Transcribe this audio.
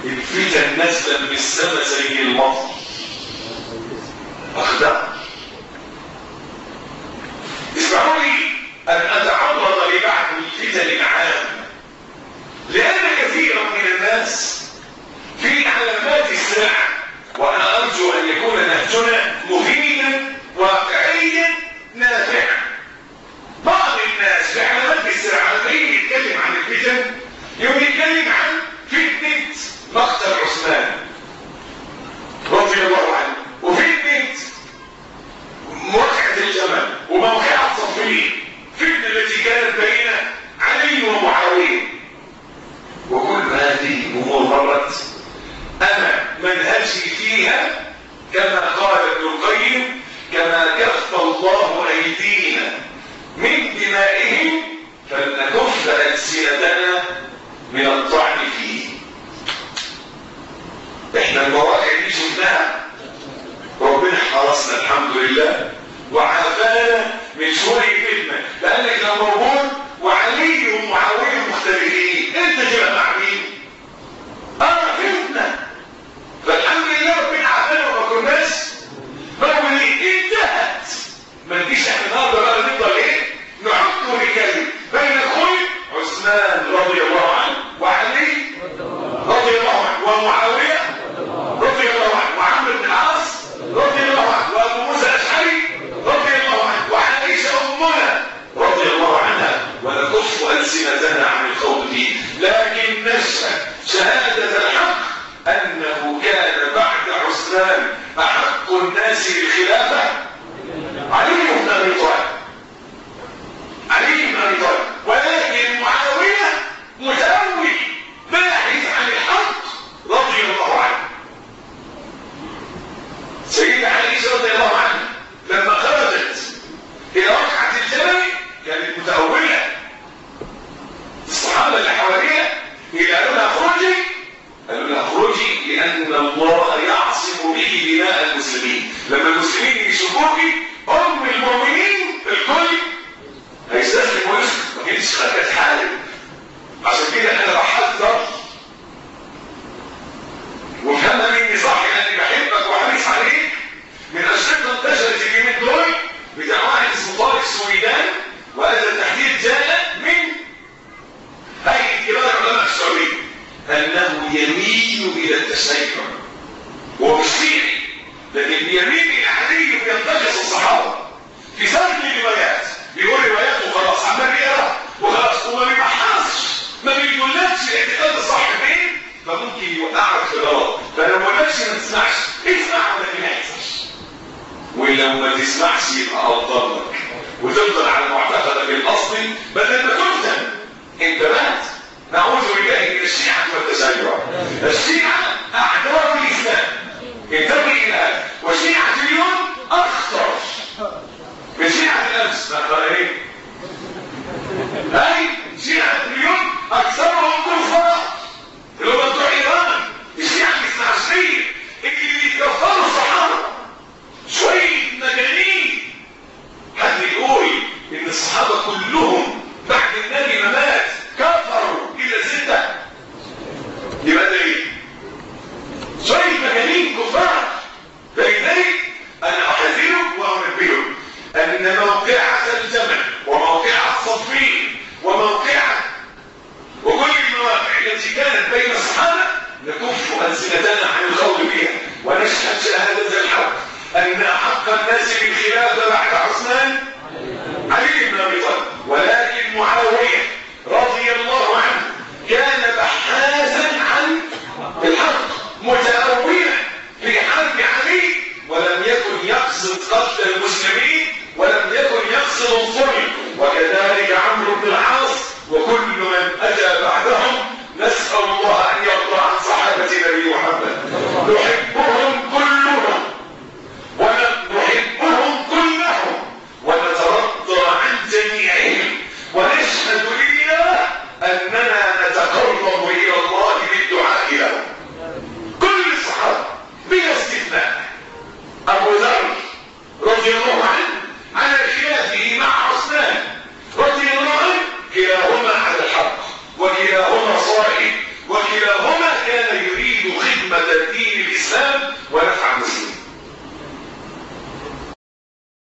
الفتن نازله من السماء زي المطر اخدع اسمحوا لي ان اتعرض لبعض الفتن العامه لان كثيرا من الناس في علامات الساعه وانا ارجو ان يكون نهجنا مفيدا واقعيا نافعا بعض الناس في علامات الساعه لما يجي يتكلم عن الفتن يقوم يتكلم عن فتنه مقتل عثمان رضي الله عنه وفتنه موقعة الجمل وموقعة صفين فتنة التي كانت بين علي ومعاوية وكل هذه أمور مرت أنا منهجي فيها كما قال ابن القيم كما كف الله أيدينا من دمائهم فلنكف ألسنتنا من الطعن فيه احنا المواقع دي شفناها ربنا حرسنا الحمد لله وعافانا من شوية فتنة لأنك لو موجود وعلي ومعاوية مختلفين انت تبقى مع مين؟ اه فتنة فالحمد لله ربنا عافانا وما كناش موجودين انتهت ما تجيش احنا النهارده بقى نفضل ايه؟ نحط ونتكلم بين اخوي عثمان رضي الله عنه وعلي رضي الله عنه ومعاوية رضي الله عنه وعمرو بن العاص رضي الله عنه وابو موسى الاشعري رضي الله عنه وعائشه امنا رضي الله عنها ونكف السنتنا عن الخوض فيه لكن نشهد شهاده الحق انه كان بعد عثمان احق الناس بالخلافه علي بن ابي طالب علي بن ابي طالب ولكن معاويه متأول باحث عن الحق رضي الله عنه سيدنا عائشة رضي الله عنها لما خرجت إلى وقعة الجبل كانت متأولة الصحابة اللي حواليها إلى قالوا لها اخرجي قالوا لها اخرجي لأن الله يعصم به دماء المسلمين لما المسلمين يشوفوكي أم المؤمنين الكل هيستسلم ويسكت ما كانتش خدت حالك عشان كده أنا بحذر وفهمها مني صح لاني بحبك وحريص عليك من اشرطه انتشرت اليومين دول بتاع واحد اسمه طارق سويدان وهذا التحديد جاء من هيئه كبار علماء السعوديه انه يميل الى التشيع هو مش شيعي لكن يميل الى علي وينتقص الصحابه في سرد الروايات بيقول روايات وخلاص عمال يقرا وخلاص وما بيبحثش ما بيقولكش الاعتقاد الصح فين فممكن يوقعك في غلط فلو ما قالكش ما تسمعش اسمع ولكن ما يحصلش ولو ما تسمعش يبقى افضل لك وتفضل على معتقدك الاصلي بدل ما تفتن انت مات نعوذ بالله من الشيعة والتشيع الشيعة اعداء الاسلام انتبه الى هذا وشيعة اليوم اخطر من شيعة الامس ما ايه اي شيعة اليوم اكثرهم كفار اللي هم بتوع ايران الشيعة الاثناشرية اللي بيتكفروا الصحابة شوية مجانين حد يقول ان الصحابة كلهم بعد النبي ما مات كفروا الا ستة يبقى ده ايه؟ شوية مجانين كفار فلذلك انا احذرك وانبهك ان موقعة الجمل وموقعة صفين وموقعة وكل المواقع التي كانت بين الصحابة نكف ألسنتنا عن الخوض بها ونشهد شهادة الحق أن أحق الناس بالخلافة بعد عثمان علي بن أبي طالب ولكن معاوية رضي الله عنه كان بحاثا عن الحق متأولا في حرب علي ولم يكن يقصد قتل المسلمين ولم يكن يقصد الظلم وكذلك عمرو بن العاص وكل من أتى بعدهم نسأل الله أن يرضى عن صحابة نبي محمد نحبهم كلهم ونحبهم كلهم ونترضى عن جميعهم ونشهد لله أننا نتقرب إلى الله بالدعاء لهم كل الصحابة بلا استثناء أبو ذر رضي الله عنه على خلافه مع عثمان رضي الله عنه كلاهما على الحق وكلاهما صائم وكلاهما كان يريد خدمة دين الإسلام ونفع المسلمين